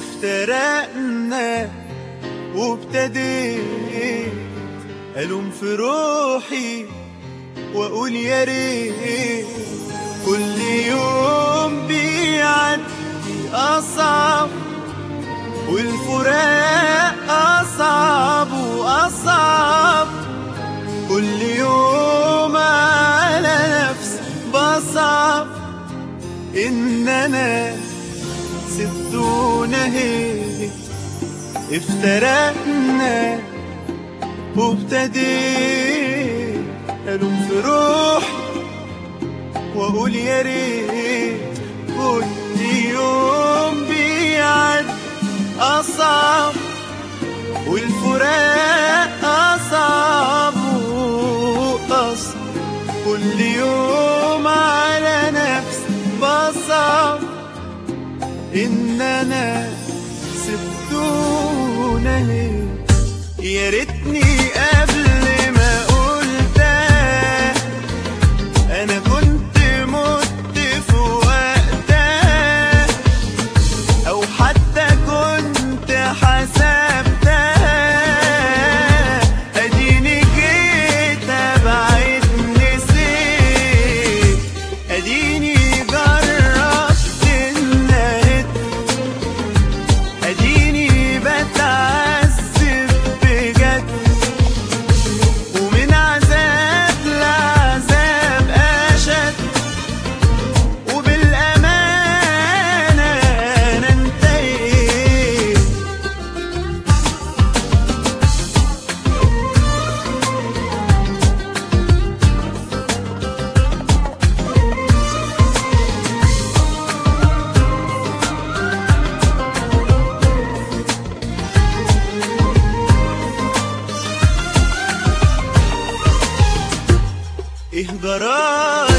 افترقنا وابتديت ألوم في روحي وأقول يا ريت كل يوم بيعدي أصعب والفراق أصعب وأصعب كل يوم على نفسي بصعب إن أنا سبتونا هيك افترقنا وابتديت ألوم في روحي وأقول يا ريت كل يوم بيعد أصعب والفراق أصعب وأصعب كل يوم على نفسي بصعب إن أنا سبتونا ليه يا ريتني قبل ما قلت أنا كنت مت في وقتها أو حتى كنت حسبتها أديني جيت أبعد نسيت أديني جربت النهد أديني بتعذب بجد ومن عذاب لعذاب أشد وبالأمانة أنا انتهيت ايه جرى